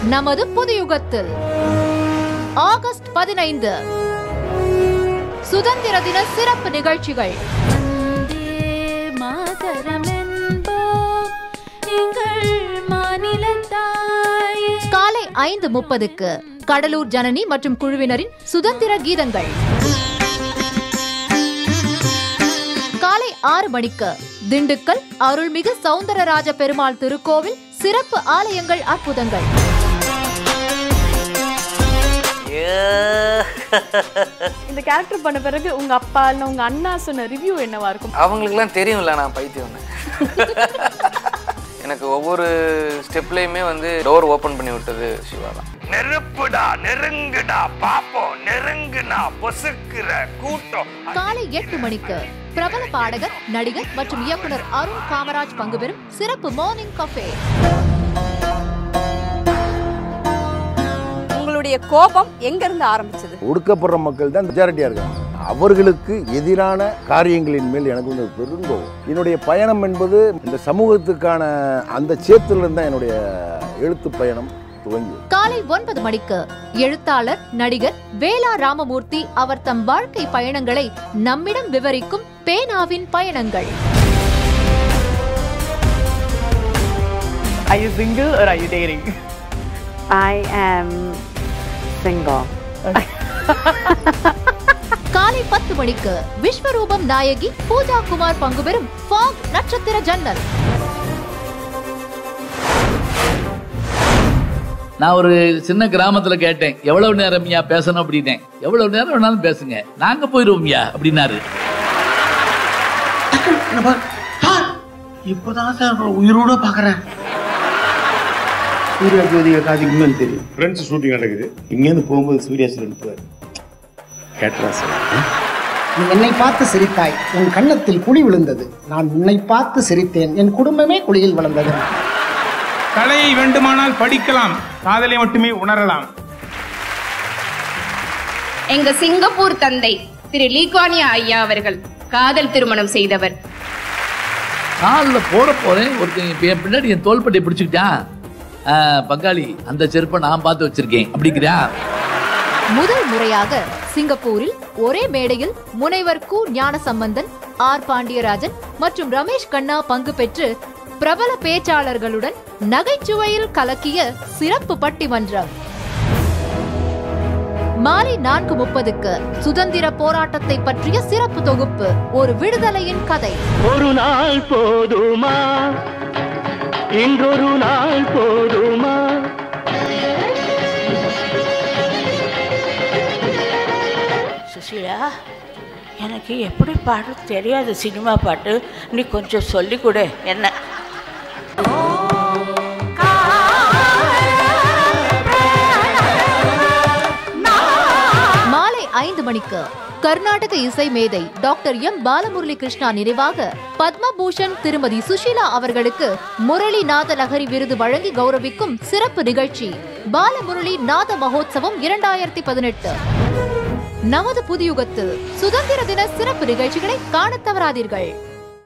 நமது புதுயுகத்தில் ஆகஸ்ட் பதினைந்து சுதந்திர தின சிறப்பு நிகழ்ச்சிகள் காலை ஐந்து முப்பதுக்கு கடலூர் ஜனனி மற்றும் குழுவினரின் சுதந்திர கீதங்கள் காலை ஆறு மணிக்கு திண்டுக்கல் அருள்மிகு சவுந்தரராஜ பெருமாள் திருக்கோவில் சிறப்பு ஆலயங்கள் அற்புதங்கள் இந்த கேரக்டர் பண்ண பிறகு உங்க அப்பா இல்ல உங்க அண்ணா சொன்ன ரிவ்யூ என்னவா இருக்கும் அவங்களுக்குலாம் தெரியும்ல நான் பைத்தியம்னு எனக்கு ஒவ்வொரு ஸ்டெப்லேயுமே வந்து டோர் ஓப்பன் பண்ணி விட்டது சிவா தான் நெருப்புடா நெருங்குடா பாப்போம் நெருங்குனா பொசுக்குற கூட்டம் காலை எட்டு மணிக்கு பிரபல பாடகர் நடிகர் மற்றும் இயக்குனர் அருண் காமராஜ் பங்குபெறும் சிறப்பு மார்னிங் கஃபே உங்களுடைய கோபம் எங்க இருந்து ஆரம்பிச்சது ஒடுக்கப்படுற மக்கள் தான் மெஜாரிட்டியாக இருக்காங்க அவர்களுக்கு எதிரான காரியங்களின் மேல் எனக்கு வந்து பெருங்கோம் என்னுடைய பயணம் என்பது இந்த சமூகத்துக்கான அந்த சேத்துல தான் என்னுடைய எழுத்து பயணம் துவங்கி காலை ஒன்பது மணிக்கு எழுத்தாளர் நடிகர் வேலா ராமமூர்த்தி அவர் தம் வாழ்க்கை பயணங்களை நம்மிடம் விவரிக்கும் பேனாவின் பயணங்கள் Are you single or are you dating? I am single. காலை பத்து மணிக்கு விஸ்வரூபம் நாயகி பூஜா குமார் பங்குபெறும் ஃபாக் நட்சத்திர ஜன்னல் நான் ஒரு சின்ன கிராமத்துல கேட்டேன் எவ்வளவு நேரம் ஐயா பேசணும் அப்படின்னேன் எவ்வளவு நேரம் வேணாலும் பேசுங்க நாங்க போயிருவோம்யா அப்படின்னாரு இப்போதான் சார் உயிரோட பாக்குறேன் சூர்யா ஜோதிகா காதிக்கு மேல் தெரியும் ஃப்ரெண்ட்ஸ் ஷூட்டிங் நடக்குது இங்கேருந்து போகும்போது சூர்யா சார் அனுப்புவார் கேட்டரா சார் நீ என்னை பார்த்து சிரித்தாய் என் கன்னத்தில் குழி விழுந்தது நான் உன்னை பார்த்து சிரித்தேன் என் குடும்பமே குழியில் விழுந்தது கலையை வேண்டுமானால் படிக்கலாம் காதலை மட்டுமே உணரலாம் எங்க சிங்கப்பூர் தந்தை திரு லீக்வானியா ஐயா அவர்கள் காதல் திருமணம் செய்தவர் காலில் போட போறேன் ஒருத்தன் இப்ப என் பின்னாடி என் தோள்பட்டை பிடிச்சுக்கிட்டான் ஆ, பங்காளி அந்த செருப்பை நான் பார்த்து வச்சிருக்கேன் அப்படிங்கிறா முதல் முறையாக சிங்கப்பூரில் ஒரே மேடையில் முனைவர் கு ஞானசம்பந்தன் ஆர் பாண்டியராஜன் மற்றும் ரமேஷ் கண்ணா பங்கு பெற்று பிரபல பேச்சாளர்களுடன் நகைச்சுவையில் கலக்கிய சிறப்பு பட்டிமன்றம் மாலை நான்கு முப்பதுக்கு சுதந்திர போராட்டத்தை பற்றிய சிறப்பு தொகுப்பு ஒரு விடுதலையின் கதை ஒரு நாள் போதுமா இன்றொரு நாள் போதுமா சுஷீலா எனக்கு எப்படி பாட தெரியாது சினிமா பாட்டு நீ கொஞ்சம் சொல்லி கொடு என்ன மாலை ஐந்து மணிக்கு கர்நாடக இசை மேதை டாக்டர் எம் பாலமுரளி கிருஷ்ணா நினைவாக பத்மபூஷன் திருமதி சுஷீலா அவர்களுக்கு முரளி நாத லஹரி விருது வழங்கி கௌரவிக்கும் சிறப்பு நிகழ்ச்சி பாலமுரளி நாத மகோத்சவம் இரண்டாயிரத்தி பதினெட்டு நமது புதியுகத்தில் சுதந்திர தின சிறப்பு நிகழ்ச்சிகளை காணத் தவறாதீர்கள்